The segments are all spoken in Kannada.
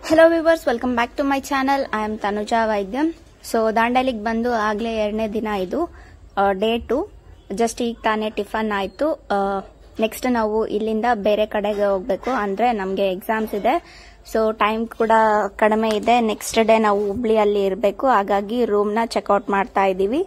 hello viewers welcome back to my channel I am Tanuja ವೈದ್ಯಂ ಸೊ ದಾಂಡೇಲಿಗೆ ಬಂದು ಆಗ್ಲೇ ಎರಡನೇ ದಿನ ಇದು ಡೇ ಟು ಜಸ್ಟ್ ಈಗ ತಾನೇ ಟಿಫನ್ ಆಯ್ತು ನೆಕ್ಸ್ಟ್ ನಾವು ಇಲ್ಲಿಂದ ಬೇರೆ ಕಡೆಗೆ ಹೋಗ್ಬೇಕು ಅಂದ್ರೆ ನಮಗೆ ಎಕ್ಸಾಮ್ಸ್ ಇದೆ ಸೊ ಟೈಮ್ ಕೂಡ ಕಡಿಮೆ ಇದೆ ನೆಕ್ಸ್ಟ್ ಡೇ ನಾವು ಹುಬ್ಳಿಯಲ್ಲಿ ಇರಬೇಕು ಹಾಗಾಗಿ ರೂಮ್ನ ಚೆಕ್ಔಟ್ ಮಾಡ್ತಾ ಇದ್ದೀವಿ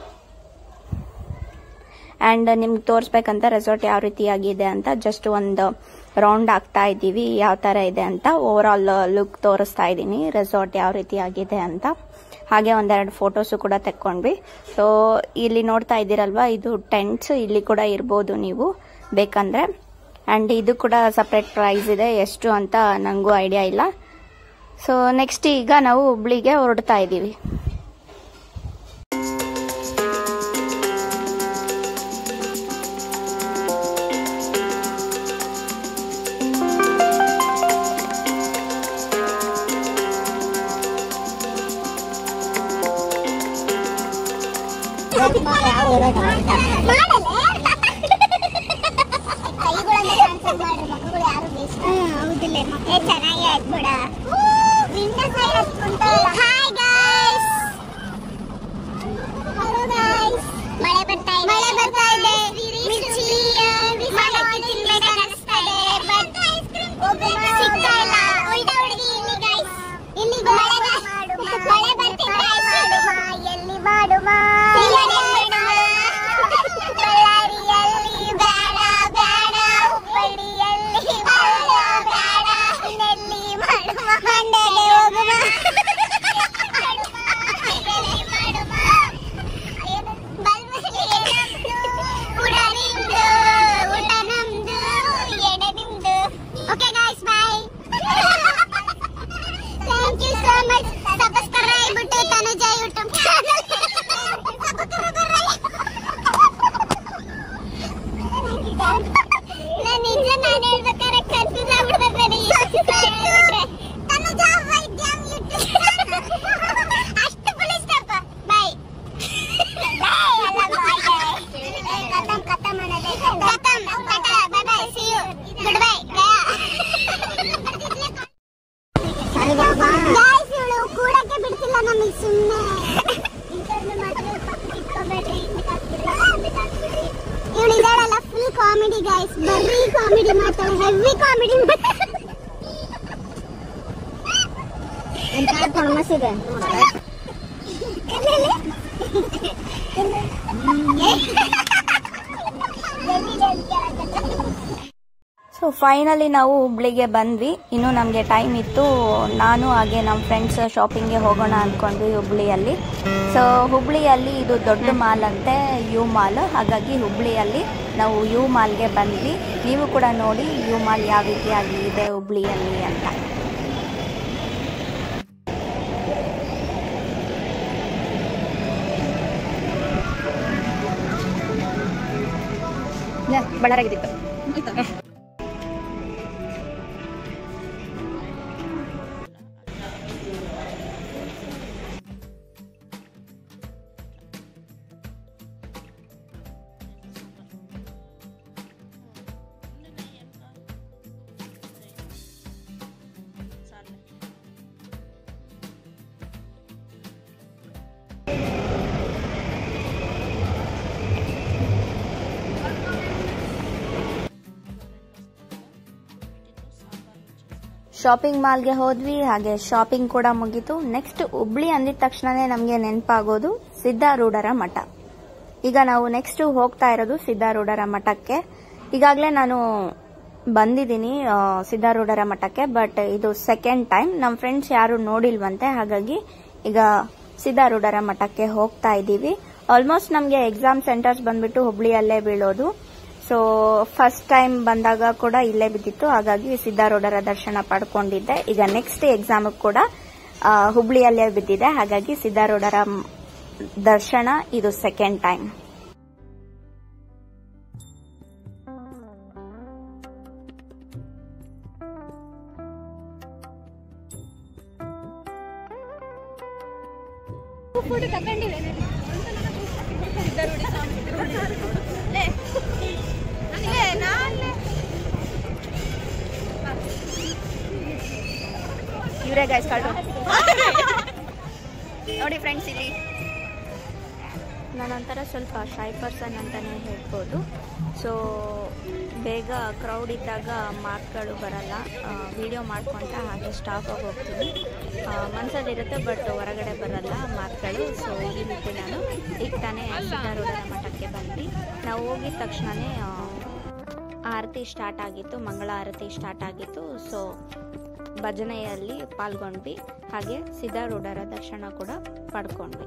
ಅಂಡ್ ನಿಮ್ಗೆ ತೋರಿಸ್ಬೇಕಂತ ರೆಸಾರ್ಟ್ ಯಾವ ರೀತಿಯಾಗಿದೆ ಅಂತ ಜಸ್ಟ್ ಒಂದು ರೌಂಡ್ ಆಗ್ತಾ ಇದ್ದೀವಿ ಯಾವ ತರ ಇದೆ ಅಂತ ಓವರ್ ಆಲ್ ಲುಕ್ ತೋರಿಸ್ತಾ ಇದ್ದೀನಿ ರೆಸಾರ್ಟ್ ಯಾವ ರೀತಿ ಆಗಿದೆ ಅಂತ ಹಾಗೆ ಒಂದೆರಡು ಫೋಟೋಸು ಕೂಡ ತೆಕ್ಕೊಂಡ್ವಿ ಸೊ ಇಲ್ಲಿ ನೋಡ್ತಾ ಇದ್ದೀರಲ್ವಾ ಇದು ಟೆಂಟ್ಸ್ ಇಲ್ಲಿ ಕೂಡ ಇರ್ಬೋದು ನೀವು ಬೇಕಂದ್ರೆ ಅಂಡ್ ಇದು ಕೂಡ ಸಪ್ರೇಟ್ ಪ್ರೈಸ್ ಇದೆ ಎಷ್ಟು ಅಂತ ನನಗೂ ಐಡಿಯಾ ಇಲ್ಲ ಸೊ ನೆಕ್ಸ್ಟ್ ಈಗ ನಾವು ಹುಬ್ಳಿಗೆ ಹೊರಡ್ತಾ ಇದ್ದೀವಿ ಚೆನ್ನಾಗಿ ಆಯ್ತು ಬಿಡ ವಿಂಡೋ ಸೈಡ್ ಹತ್ಕೊಂತಲ್ಲ ಹಾಯ್ ಗೈಸ್ ಹಲೋ ಗೈಸ್ ಮಳೆ ಬರ್ತಾ ಇದೆ ಮಳೆ ಬರ್ತಾ ಇದೆ ಮಿರ್ಚಿ ಮಳೆ ತಿನ್ಬೇಕು ಅನಿಸ್ತಾ ಇದೆ ಬಟ್ ಸಿಗ್ತಾ ಇಲ್ಲ ಉಲ್ಟಾ ಹುಡುಗಿ ಇಲ್ಲಿ ಗೈಸ್ ಇಲ್ಲಿ ಮಳೆ ಮಳೆ ಬರ್ತಿದ್ರೆ ಎಲ್ಲಿ ಮಾಡುವ ಬಳ್ಳಾರಿಯಲ್ಲಿ ಬೇಡ ಬೇಡ ಹುಬ್ಬಳ್ಳಿಯಲ್ಲಿ ಬೇಡ ಬೇಡ ಇನ್ನೆಲ್ಲಿ ಮಾಡುವ ಮಂಡ್ಯಗೆ ಹೋಗುವ ಊಟ ನಿಮ್ದು ಊಟ ನಮ್ದು ಎಡೆ ನಿಮ್ದು okay guys bye thank you so much subscribe ಬಿಟ್ಟು ತನುಜ ಯೂಟ್ಯೂಬ್ ಚಾನಲ್ ನಾನು ನಿಜ ನಾನು ಹೇಳ್ಬೇಕಾದ್ರೆ ಕನ್ಫ್ಯೂಸ್ ಆಗ್ಬಿಡ್ಬೇಕಾದ್ರೆ ತನುಜ ವೈದ್ಯಂ ಯೂಟ್ಯೂಬ್ ಅಷ್ಟು ಪುಲಿಸ್ತಪ್ಪ ಬಾಯ್ ಖತಮ್ ಖತಮ್ ಅನ್ನೋದೇ ಖತಮ್ tata bye bye see you good bye guys ಇವಳು ಕೂಡಕ್ಕೆ ಬಿಡ್ತಿಲ್ಲ ನಮಗೆ ಸುಮ್ಮನೆ ಇವಳು ಇದಾಳಲ್ಲ ಫುಲ್ ಕಾಮಿಡಿ ಗಾಯ್ಸ್ ಬರ್ರಿ ಕಾಮಿಡಿ ಮಾಡ್ತಾಳೆ ಹೆವಿ ಕಾಮಿಡಿ ಕೊಣಮಸಿದೆ ಸೊ ಫೈನಲಿ ನಾವು ಹುಬ್ಳಿಗೆ ಬಂದ್ವಿ ಇನ್ನು ನಮಗೆ ಟೈಮ್ ಇತ್ತು ನಾನು ಹಾಗೆ ನಮ್ಮ ಫ್ರೆಂಡ್ಸ್ ಶಾಪಿಂಗ್ಗೆ ಹೋಗೋಣ ಅಂದ್ಕೊಂಡ್ವಿ ಹುಬ್ಳಿಯಲ್ಲಿ ಸೊ ಹುಬ್ಳಿಯಲ್ಲಿ ಇದು ದೊಡ್ಡ ಮಾಲ್ ಅಂತೆ ಯು ಮಾಲ್ ಹಾಗಾಗಿ ಹುಬ್ಳಿಯಲ್ಲಿ ನಾವು ಯು ಮಾಲ್ಗೆ ಬಂದ್ವಿ ನೀವು ಕೂಡ ನೋಡಿ ಯು ಮಾಲ್ ಯಾವ ರೀತಿಯಾಗಿ ಇದೆ ಹುಬ್ಳಿಯಲ್ಲಿ ಅಂತ ಬಳ್ಳಾರಾಗಿದ್ದಿತ್ತು ಶಾಪಿಂಗ್ ಮಾಲ್ಗೆ ಹೋದ್ವಿ ಹಾಗೆ ಶಾಪಿಂಗ್ ಕೂಡ ಮುಗೀತು ನೆಕ್ಸ್ಟ್ ಹುಬ್ಳಿ ಅಂದಿದ ತಕ್ಷಣನೇ ನಮಗೆ ನೆನಪಾಗೋದು ಸಿದ್ಧಾರೂಢರ ಮಠ ಈಗ ನಾವು ನೆಕ್ಸ್ಟ್ ಹೋಗ್ತಾ ಇರೋದು ಸಿದ್ಧಾರೂಢರ ಮಠಕ್ಕೆ ಈಗಾಗಲೇ ನಾನು ಬಂದಿದ್ದೀನಿ ಆ, ಸಿದ್ಧಾರೂಢರ ಮಠಕ್ಕೆ ಬಟ್ ಇದು ಸೆಕೆಂಡ್ ಟೈಮ್ ನಮ್ಮ ಫ್ರೆಂಡ್ಸ್ ಯಾರು ನೋಡಿಲ್ವಂತೆ ಹಾಗಾಗಿ ಈಗ ಸಿದ್ಧಾರೂಢರ ಮಠಕ್ಕೆ ಹೋಗ್ತಾ ಇದ್ದೀವಿ ಆಲ್ಮೋಸ್ಟ್ ನಮಗೆ ಎಕ್ಸಾಮ್ ಸೆಂಟರ್ಸ್ ಬಂದ್ಬಿಟ್ಟು ಹುಬ್ಳಿಯಲ್ಲೇ ಬೀಳೋದು ಸೊ ಫಸ್ಟ್ ಟೈಮ್ ಬಂದಾಗ ಕೂಡ ಇಲ್ಲೇ ಬಿದ್ದಿತ್ತು ಹಾಗಾಗಿ ಸಿದ್ಧಾರೂಢರ ದರ್ಶನ ಪಡ್ಕೊಂಡಿದ್ದೆ ಈಗ ನೆಕ್ಸ್ಟ್ ಎಕ್ಸಾಮ್ ಕೂಡ ಆ, ಹುಬ್ಳಿಯಲ್ಲೇ ಬಿದ್ದಿದೆ ಹಾಗಾಗಿ ಸಿದ್ಧಾರೂಢರ ಮ್- ದರ್ಶನ ಇದು ಸೆಕೆಂಡ್ ಟೈಮ್ ಫೋಟೋ ತಗೊಂಡಿದ್ದೇನೆ ಇವ್ರ ಇವರೇ ಗೈಸ್ ಕಳ್ರು ನೋಡಿ ಫ್ರೆಂಡ್ಸ್ ಇಲ್ಲಿ ನಾನೊಂಥರ ಸ್ವಲ್ಪ ಶೈ ಪರ್ಸನ್ ಅಂತಲೇ ಹೇಳ್ಬೋದು ಸೊ ಬೇಗ ಕ್ರೌಡ್ ಇದ್ದಾಗ ಮಾರ್ಕ್ಗಳು ಬರಲ್ಲ ವಿಡಿಯೋ ಮಾಡ್ಕೊತ ಹಾಗೆ ಸ್ಟಾಪ್ ಆಗಿ ಹೋಗ್ತೀನಿ ಮನ್ಸಲ್ಲಿರುತ್ತೆ ಬಟ್ ಹೊರಗಡೆ ಬರಲ್ಲ ಮಾರ್ಕ್ಗಳು ಸೊ ಈ ರೀತಿ ನಾನು ಈಗ ತಾನೇ ಸಿದ್ಧಾರೂಢರ ಮಠಕ್ಕೆ ಬಂದ್ವಿ ನಾವು ಹೋಗಿದ ತಕ್ಷಣವೇ ಆರತಿ ಸ್ಟಾರ್ಟ್ ಆಗಿತ್ತು ಮಂಗಳ ಆರತಿ ಸ್ಟಾರ್ಟ್ ಆಗಿತ್ತು ಸೊ ಭಜನೆಯಲ್ಲಿ ಪಾಲ್ಗೊಂಡ್ವಿ ಹಾಗೆ ಸಿದ್ಧಾರೂಢರ ದರ್ಶನ ಕೂಡ ಪಡ್ಕೊಂಡ್ವಿ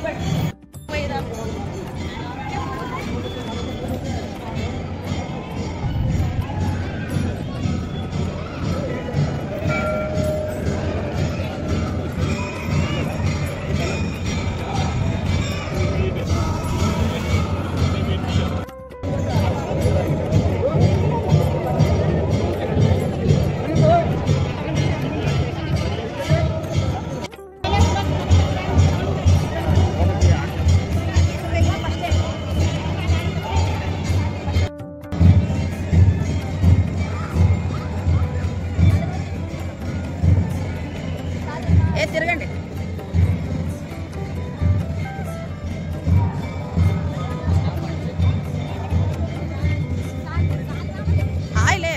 ఏ తిరగండి హాయ్లే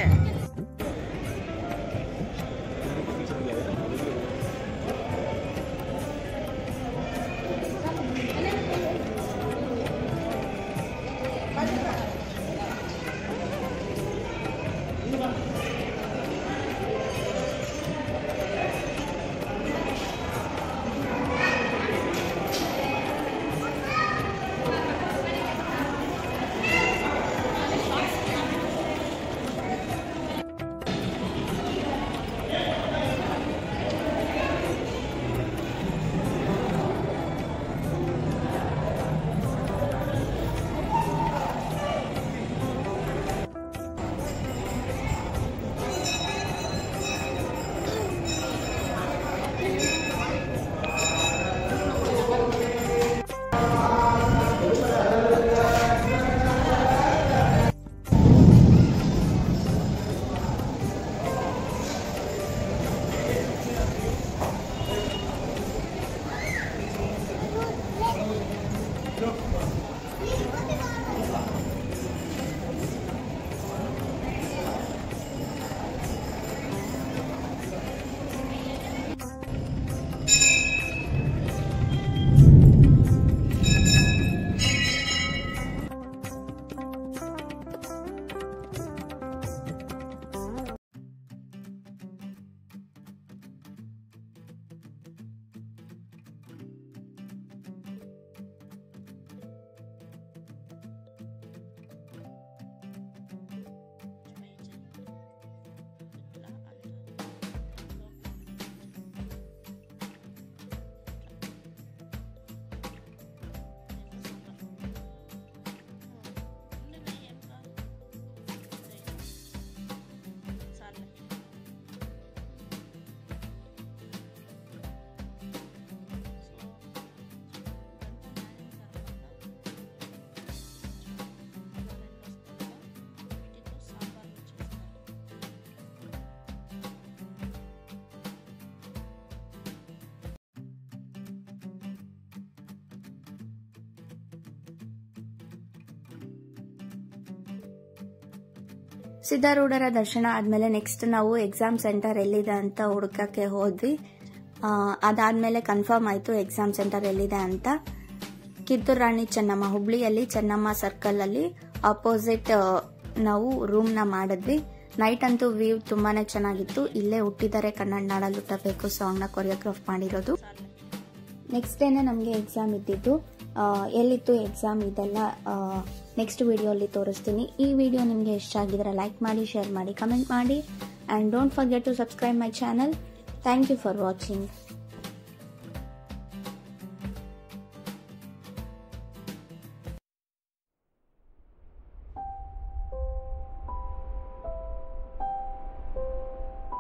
ಸಿದ್ಧಾರೂಢರ ದರ್ಶನ ಆದಮೇಲೆ ನೆಕ್ಸ್ಟ್ ನಾವು ಎಕ್ಸಾಮ್ ಸೆಂಟರ್ ಎಲ್ಲಿದೆ ಅಂತ ಹುಡುಕಕ್ಕೆ ಹೋದ್ವಿ ಆ, ಅದಾದ್ಮೇಲೆ ಕನ್ಫರ್ಮ್ ಆಯಿತು ಎಕ್ಸಾಮ್ ಸೆಂಟರ್ ಎಲ್ಲಿದೆ ಅಂತ ಕಿತ್ತೂರು ರಾಣಿ ಚೆನ್ನಮ್ಮ ಹುಬ್ಳಿಯಲ್ಲಿ ಚೆನ್ನಮ್ಮ ಸರ್ಕಲ್ ಅಲ್ಲಿ ಅಪೋಸಿಟ್ ನಾವು ರೂಮ್ನ ಮಾಡಿದ್ವಿ ನೈಟ್ ಅಂತೂ ವ್ಯೂ ತುಂಬಾನೇ ಚೆನ್ನಾಗಿತ್ತು ಇಲ್ಲೇ ಹುಟ್ಟಿದರೆ ಕನ್ನಡ ನಾಡಲ್ಲಿ ಹುಟ್ಟಬೇಕು ಸಾಂಗ್ನ ಕೊರಿಯೋಗ್ರಾಫ್ ಮಾಡಿರೋದು ನೆಕ್ಸ್ಟ್ ಡೇನೆ ನಮಗೆ ಎಕ್ಸಾಮ್ ಇದ್ದಿದ್ದು ಆ, ಎಲ್ಲಿತ್ತು ಎಕ್ಸಾಮ್ ಇದೆಲ್ಲ ನೆಕ್ಸ್ಟ್ ವಿಡಿಯೋಲಿ ತೋರಿಸ್ತೀನಿ ಈ ವಿಡಿಯೋ ನಿಮಗೆ ಇಷ್ಟ ಆಗಿದ್ರೆ ಲೈಕ್ ಮಾಡಿ ಶೇರ್ ಮಾಡಿ ಕಮೆಂಟ್ ಮಾಡಿ and don't forget to subscribe my channel thank you for watching